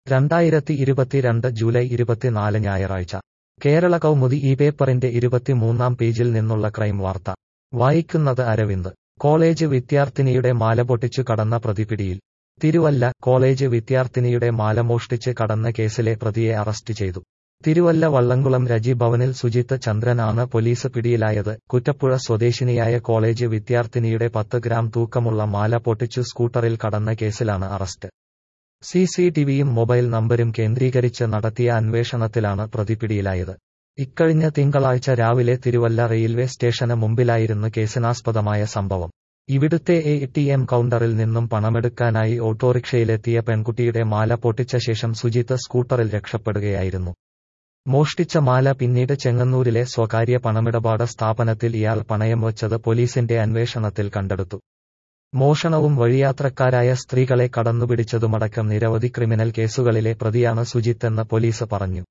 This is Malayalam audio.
രണ്ടായിരത്തി ഇരുപത്തിരണ്ട് ജൂലൈ ഇരുപത്തിനാല് ഞായറാഴ്ച കേരള കൗമുദി ഈ പേപ്പറിന്റെ ഇരുപത്തിമൂന്നാം പേജിൽ നിന്നുള്ള ക്രൈം വാർത്ത വായിക്കുന്നത് അരവിന്ദ് കോളേജ് വിദ്യാർത്ഥിനിയുടെ മാല പൊട്ടിച്ചു കടന്ന പ്രതി പിടിയിൽ തിരുവല്ല കോളേജ് വിദ്യാർത്ഥിനിയുടെ മാല മോഷ്ടിച്ച് കടന്ന കേസിലെ പ്രതിയെ അറസ്റ്റ് ചെയ്തു തിരുവല്ല വള്ളംകുളം രജി ഭവനിൽ സുജിത്ത് ചന്ദ്രനാണ് പോലീസ് പിടിയിലായത് കുറ്റപ്പുഴ സ്വദേശിനിയായ കോളേജ് വിദ്യാർത്ഥിനിയുടെ പത്ത് ഗ്രാം തൂക്കമുള്ള മാല പൊട്ടിച്ചു സ്കൂട്ടറിൽ കടന്ന കേസിലാണ് അറസ്റ്റ് സി സി ടിവിയും മൊബൈൽ നമ്പരും കേന്ദ്രീകരിച്ച് നടത്തിയ അന്വേഷണത്തിലാണ് പ്രതി പിടിയിലായത് ഇക്കഴിഞ്ഞ തിങ്കളാഴ്ച രാവിലെ തിരുവല്ല റെയിൽവേ സ്റ്റേഷന് മുമ്പിലായിരുന്നു കേസിനാസ്പദമായ സംഭവം ഇവിടുത്തെ എ ടി എം കൗണ്ടറിൽ നിന്നും പണമെടുക്കാനായി ഓട്ടോറിക്ഷയിലെത്തിയ പെൺകുട്ടിയുടെ മാല പൊട്ടിച്ച ശേഷം സുജിത്ത് സ്കൂട്ടറിൽ രക്ഷപ്പെടുകയായിരുന്നു മോഷ്ടിച്ച മാല പിന്നീട് ചെങ്ങന്നൂരിലെ സ്വകാര്യ പണമിടപാട് സ്ഥാപനത്തിൽ ഇയാൾ പണയം വച്ചത് പോലീസിന്റെ അന്വേഷണത്തിൽ കണ്ടെടുത്തു മോഷണവും വഴിയാത്രക്കാരായ സ്ത്രീകളെ കടന്നുപിടിച്ചതുമടക്കം നിരവധി ക്രിമിനൽ കേസുകളിലെ പ്രതിയാണ് സുജിത്തെന്ന് പോലീസ് പറഞ്ഞു